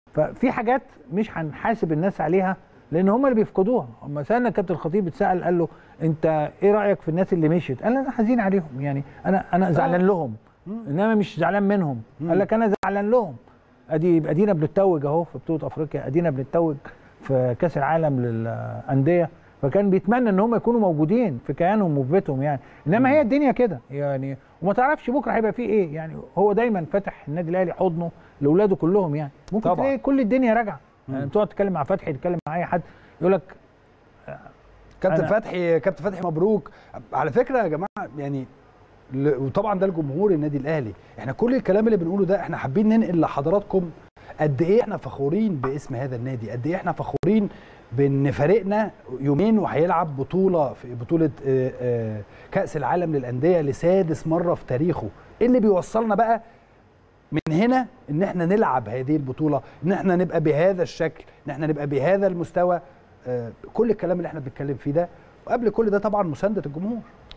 ففي حاجات مش هنحاسب الناس عليها لان هم اللي بيفقدوها اما سالنا كابتن الخطيب اتسال قال له انت ايه رايك في الناس اللي مشيت قال انا حزين عليهم يعني انا انا زعلان لهم انما مش زعلان منهم قال لك انا زعلان لهم ادي ادينا بنتوج اهو في بطوله افريقيا ادينا بنتوج في كاس العالم للانديه فكان بيتمنى ان هم يكونوا موجودين في كيانهم وفي بيتهم يعني انما هي الدنيا كده يعني وما تعرفش بكره هيبقى فيه ايه يعني هو دايما فاتح النادي الاهلي حضنه لاولاده كلهم يعني ممكن طبعاً. تلاقي كل الدنيا راجعه يعني بتقعد تتكلم مع فتحي تتكلم مع اي حد يقول لك كابتن أنا- فتحي كابتن فتحي مبروك على فكره يا جماعه يعني ل- وطبعا ده الجمهور النادي الاهلي احنا كل الكلام اللي بنقوله ده احنا حابين ننقل لحضراتكم قد ايه احنا فخورين باسم هذا النادي قد ايه احنا فخورين بان فريقنا يومين وهيلعب بطوله في بطوله آه، آه، كاس العالم للانديه لسادس مره في تاريخه ايه اللي بيوصلنا بقى من هنا ان احنا نلعب هذه البطوله ان احنا نبقى بهذا الشكل ان احنا نبقى بهذا المستوى آه، كل الكلام اللي احنا بنتكلم فيه ده وقبل كل ده طبعا مسانده الجمهور